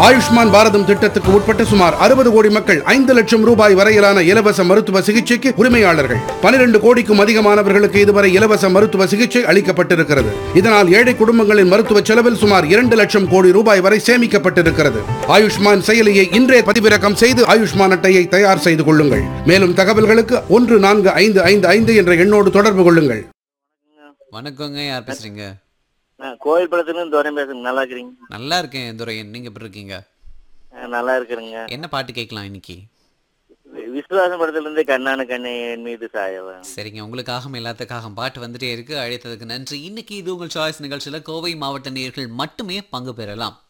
ஆயுஷ்மான் பாரதம் திட்டத்துக்கு உட்பட்ட சுமார் அறுபது கோடி மக்கள் ஐந்து லட்சம் ரூபாய் வரையிலான இலவச மருத்துவ சிகிச்சைக்கு உரிமையாளர்கள் பனிரெண்டு கோடிக்கும் அதிகமானவர்களுக்கு இதுவரை இலவச மருத்துவ சிகிச்சை அளிக்கப்பட்டிருக்கிறது இதனால் ஏழை குடும்பங்களின் மருத்துவ செலவில் சுமார் இரண்டு லட்சம் கோடி ரூபாய் வரை சேமிக்கப்பட்டிருக்கிறது ஆயுஷ்மான் செயலியை இன்றே பதிவிறக்கம் செய்து ஆயுஷ்மான் அட்டையை தயார் செய்து கொள்ளுங்கள் மேலும் தகவல்களுக்கு ஒன்று நான்கு ஐந்து ஐந்து ஐந்து என்ற எண்ணோடு தொடர்பு கொள்ளுங்கள் வணக்கங்க யார் பேசுறீங்க நான் கோயில் படத்துலேருந்து துரையும் பேசுறேன் நல்லா இருக்கிறீங்க நல்லா இருக்கேன் துரையன் நீங்க எப்படி இருக்கீங்க ஆ, நல்லா இருக்கிறேங்க என்ன பாட்டு கேட்கலாம் இன்னைக்கு வி- விசுவாசம் படத்துலேருந்து கண்ணான கண்ணே என் மீது சாயவா சரிங்க உங்களுக்காக எல்லாத்துக்காக பாட்டு வந்துட்டே இருக்கு அழைத்ததுக்கு நன்றி இன்னைக்கு இது உங்கள் சாய்ஸ் நிகழ்ச்சியில கோவை மாவட்ட நேயர்கள் மட்டுமே பங்கு பெறலாம்